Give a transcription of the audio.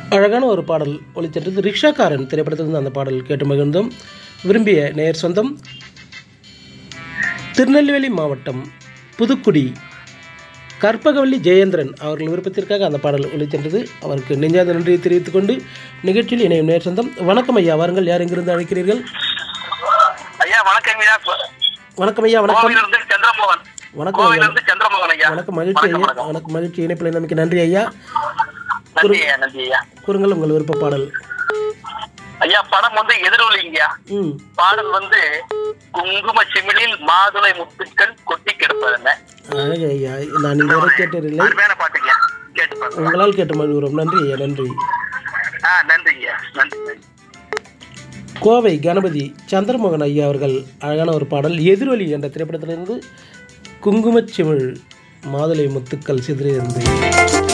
அழகான ஒரு பாடல் ஒளிச்சென்றது ரிக்ஷாக்காரன் திரைப்படத்திலிருந்து அந்த பாடல் கேட்டு மகிழ்ந்தோம் விரும்பிய நேர் சொந்தம் திருநெல்வேலி மாவட்டம் புதுக்குடி கற்பகவல்லி ஜெயேந்திரன் அவர்கள் விருப்பத்திற்காக அந்த பாடல் ஒளிச்சென்றது அவருக்கு நெஞ்சாத நன்றியை தெரிவித்துக் கொண்டு நிகழ்ச்சியில் இணையும் நேர் சொந்தம் வணக்கம் ஐயா வாருங்கள் யார் எங்கிருந்து அழைக்கிறீர்கள் ஐயா வணக்கம் ஐயா வணக்கம் ஐயா வணக்கம் கோவிலிருந்து சந்திரமோகன் வணக்கம் ஐயா கோவிலிருந்து சந்திரமோகன் ஐயா வணக்கம் மகிழ்ச்சி ஐயா வணக்கம் வணக்கம் மகிழ்ச்சி இணைப்பில் நமக்கு நன்றி ஐயா நன்றி ஐயா நன்றி ஐயா கூறுங்கள் உங்கள் விருப்ப பாடல் ஐயா படம் வந்து எதிரொலிங்கய்யா ம் பாடல் வந்து குங்கும சிமிழில் மாதுளை முத்துக்கள் கொட்டி கிடப்பதுன்னு அழகு ஐயா நான் இதுவரை கேட்டதில்லை அருமையான பாட்டுங்க கேட்டு பாருங்க உங்களால் கேட்டு மகிழ்கிறோம் நன்றி ஐயா நன்றி ஆ நன்றிங்க நன்றி நன்றி கோவை கணபதி சந்திரமோகன் ஐயா அவர்கள் அழகான ஒரு பாடல் எதிரொலி என்ற திரைப்படத்திலிருந்து குங்குமச்சிமிழ் மாதுளை முத்துக்கள் சிதறியிருந்து